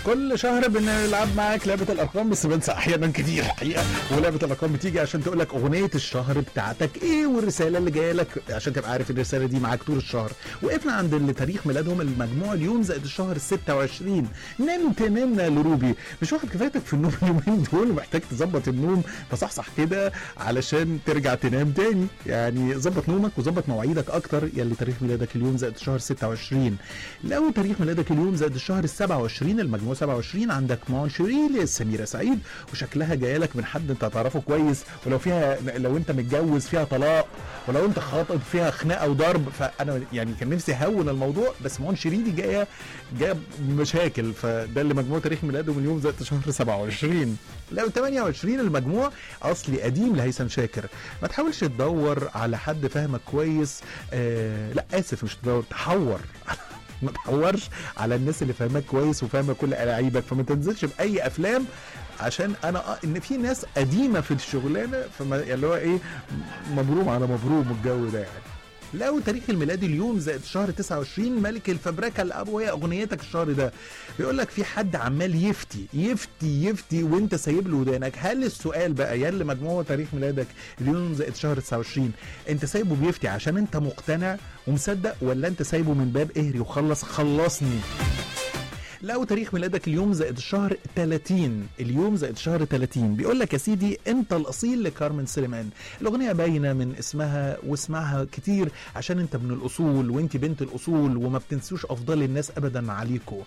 كل شهر بنلعب معاك لعبه الارقام بس بنسى احيانا كتير الحقيقه ولعبه الارقام بتيجي عشان تقول لك اغنيه الشهر بتاعتك ايه والرساله اللي جايه لك عشان تبقى عارف الرساله دي معاك طول الشهر وقفنا عند اللي تاريخ ميلادهم المجموع اليوم زائد الشهر ال 26 نمت نمنا لروبي مش واخد كفايتك في النوم اليومين دول ومحتاج تظبط النوم فصحصح كده علشان ترجع تنام تاني يعني ظبط نومك وظبط مواعيدك اكتر يلي تاريخ ميلادك اليوم زائد الشهر 26 لو تاريخ ميلادك اليوم زائد الشهر ال 27 المجموع 27 عندك مونشريل سميرة سعيد وشكلها جايه لك من حد انت هتعرفه كويس ولو فيها لو انت متجوز فيها طلاق ولو انت خاطب فيها خناقه وضرب فانا يعني كان نفسي اهون الموضوع بس مونشريل دي جايه جايه مشاكل فده اللي مجموع تاريخ ميلاده من يوم زائد الشهر 27 لو 28 المجموع اصلي قديم لهيثم شاكر ما تحاولش تدور على حد فاهمك كويس آه لا اسف مش تدور تحور ما تحورش على الناس اللي فاهماك كويس وفاهمه كل الاعيبك فما تنزلش باي افلام عشان انا آه ان في ناس قديمه في الشغلانه فما يعني اللي هو ايه مبروم على مبروم الجو ده يعني لو تاريخ الميلاد اليوم زائد شهر 29 ملك الفبركه الاب وهي اغنيتك الشهر ده بيقول لك في حد عمال يفتي يفتي يفتي وانت سايب له ودانك هل السؤال بقى يا اللي مجموع تاريخ ميلادك اليوم زائد شهر 29 انت سايبه بيفتي عشان انت مقتنع ومصدق ولا انت سايبه من باب اهري وخلص خلصني لو تاريخ ميلادك اليوم زائد الشهر 30 اليوم زائد شهر 30 بيقول لك يا سيدي انت الاصيل لكارمن سليمان الاغنيه باينه من اسمها واسمعها كتير عشان انت من الاصول وانت بنت الاصول وما بتنسوش افضال الناس ابدا عليكم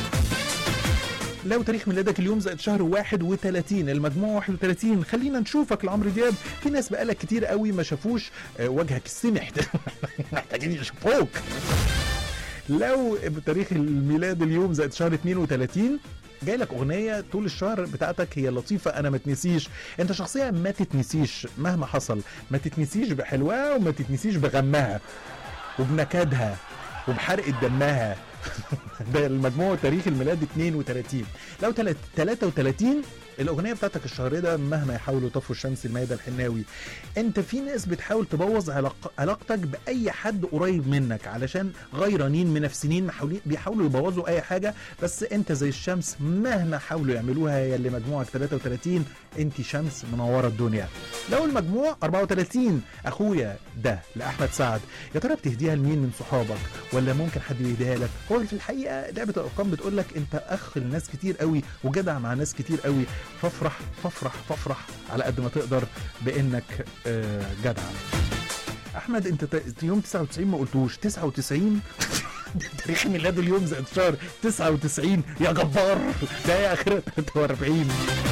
لو تاريخ ميلادك اليوم زائد شهر 31 المجموع 31 خلينا نشوفك لعمرو دياب في ناس بقالك كتير قوي ما شافوش آه، وجهك السمح ده محتاجين يشوفوك لو تاريخ الميلاد اليوم زائد شهر 32 جاي لك اغنيه طول الشهر بتاعتك هي لطيفه انا ما تنسيش انت شخصيه ما تتنسيش مهما حصل ما تتنسيش بحلوها وما تتنسيش بغمها وبنكدها وبحرقه دمها ده المجموع تاريخ الميلاد 32 لو تلات- 33 الاغنيه بتاعتك الشهر ده مهما يحاولوا يطفوا الشمس المايده الحناوي انت في ناس بتحاول تبوظ علاق... علاقتك باي حد قريب منك علشان غيرانين منافسين محاولين بيحاولوا يبوظوا اي حاجه بس انت زي الشمس مهما حاولوا يعملوها يا اللي مجموعك 33 انت شمس منوره الدنيا لو المجموع 34 اخويا ده لاحمد سعد يا ترى بتهديها لمين من صحابك ولا ممكن حد يهديها لك هو في الحقيقه لعبه الارقام بتقول لك انت اخ لناس كتير قوي وجدع مع ناس كتير قوي فافرح فافرح فافرح على قد ما تقدر بانك آه، جدع احمد انت ت- يوم 99 ما قلتوش 99 تاريخ ميلاد اليوم زائد شهر 99 يا جبار ده يا اخر 43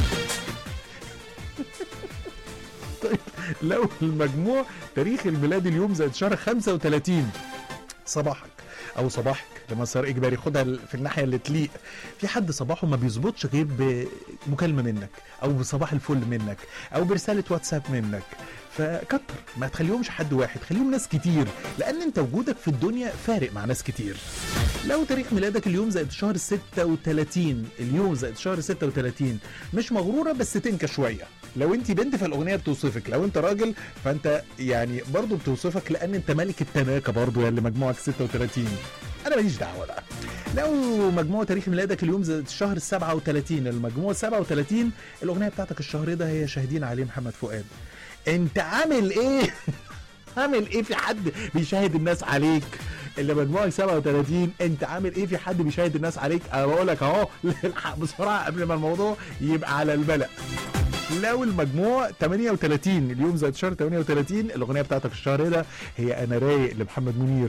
طيب لو المجموع تاريخ الميلاد اليوم زائد شهر 35 صباحك او صباحك لمسار اجباري خدها في الناحيه اللي تليق في حد صباحه ما بيظبطش غير بمكالمه منك او بصباح الفل منك او برساله واتساب منك فكتر ما تخليهمش حد واحد خليهم ناس كتير لان انت وجودك في الدنيا فارق مع ناس كتير لو تاريخ ميلادك اليوم زائد شهر 36 اليوم زائد شهر 36 مش مغروره بس تنكى شويه لو انت بنت فالاغنيه بتوصفك لو انت راجل فانت يعني برضو بتوصفك لان انت ملك التناكه برضو يا اللي مجموعك 36 انا ماليش دعوه بقى لو مجموع تاريخ ميلادك اليوم زائد الشهر 37 المجموع 37 الاغنيه بتاعتك الشهر ده هي شاهدين عليه محمد فؤاد انت عامل ايه عامل ايه في حد بيشاهد الناس عليك اللي مجموعك 37 انت عامل ايه في حد بيشاهد الناس عليك انا بقول لك اهو الحق بسرعه قبل ما الموضوع يبقى على الملأ لو المجموع 38 اليوم زائد شهر 38 الاغنيه بتاعتك الشهر ده هي انا رايق لمحمد منير